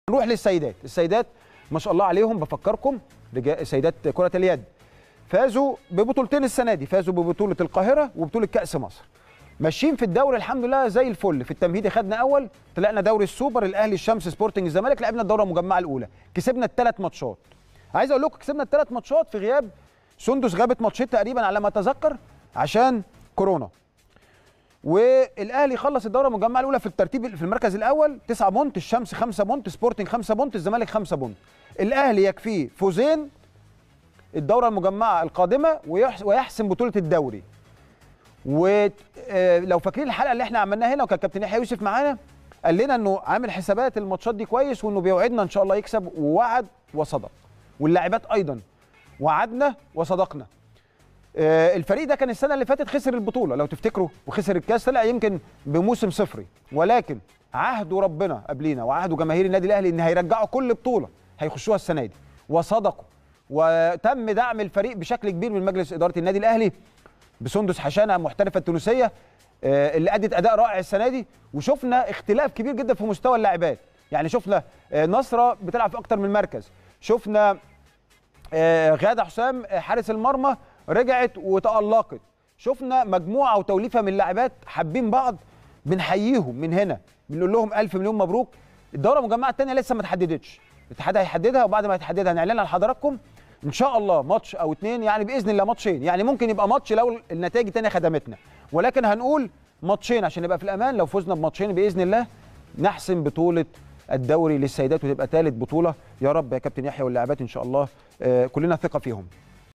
نروح للسيدات السيدات ما شاء الله عليهم بفكركم رجال سيدات كره اليد فازوا ببطولتين السنه دي فازوا ببطوله القاهره وبطوله كاس مصر ماشيين في الدوري الحمد لله زي الفل في التمهيدي خدنا اول طلعنا دوري السوبر الاهلي الشمس سبورتنج الزمالك لعبنا الدوره المجمعه الاولى كسبنا الثلاث ماتشات عايز اقول لكم كسبنا الثلاث ماتشات في غياب سندس غابت ماتشين تقريبا على ما اتذكر عشان كورونا والاهلي خلص الدوره المجمعه الاولى في الترتيب في المركز الاول 9 بونت الشمس 5 بونت سبورتنج 5 بونت الزمالك 5 بونت الاهلي يكفيه فوزين الدوره المجمعه القادمه ويحس- ويحسم بطوله الدوري ولو فاكرين الحلقه اللي احنا عملناها هنا وكان كابتن يحيى يوسف معانا قال لنا انه عامل حسابات الماتشات دي كويس وانه بيوعدنا ان شاء الله يكسب ووعد وصدق واللاعبات ايضا وعدنا وصدقنا آه، الفريق ده كان السنه اللي فاتت خسر البطوله لو تفتكروا وخسر الكاس طلع يمكن بموسم صفري ولكن عهدوا ربنا قبلينا وعهدوا جماهير النادي الاهلي ان هيرجعوا كل بطوله هيخشوها السنه دي وصدقوا وتم دعم الفريق بشكل كبير من مجلس اداره النادي الاهلي بسندس حشانه المحترفه التونسيه آه، اللي ادت اداء رائع السنه دي وشفنا اختلاف كبير جدا في مستوى اللاعبات يعني شفنا آه، نصره بتلعب في اكتر من مركز شفنا آه، غاده حسام آه، حارس المرمى رجعت وتألقت شفنا مجموعه وتوليفه من اللاعبات حابين بعض بنحييهم من هنا بنقول لهم الف مليون مبروك الدوره المجمعه الثانيه لسه ما اتحددتش الاتحاد هيحددها وبعد ما يتحددها هنعلنها لحضراتكم ان شاء الله ماتش او اتنين يعني باذن الله ماتشين يعني ممكن يبقى ماتش لو النتائج الثانيه خدمتنا ولكن هنقول ماتشين عشان نبقى في الامان لو فزنا بماتشين باذن الله نحسم بطوله الدوري للسيدات وتبقى ثالث بطوله يا رب يا كابتن يحيى واللاعبات ان شاء الله آه، كلنا ثقه فيهم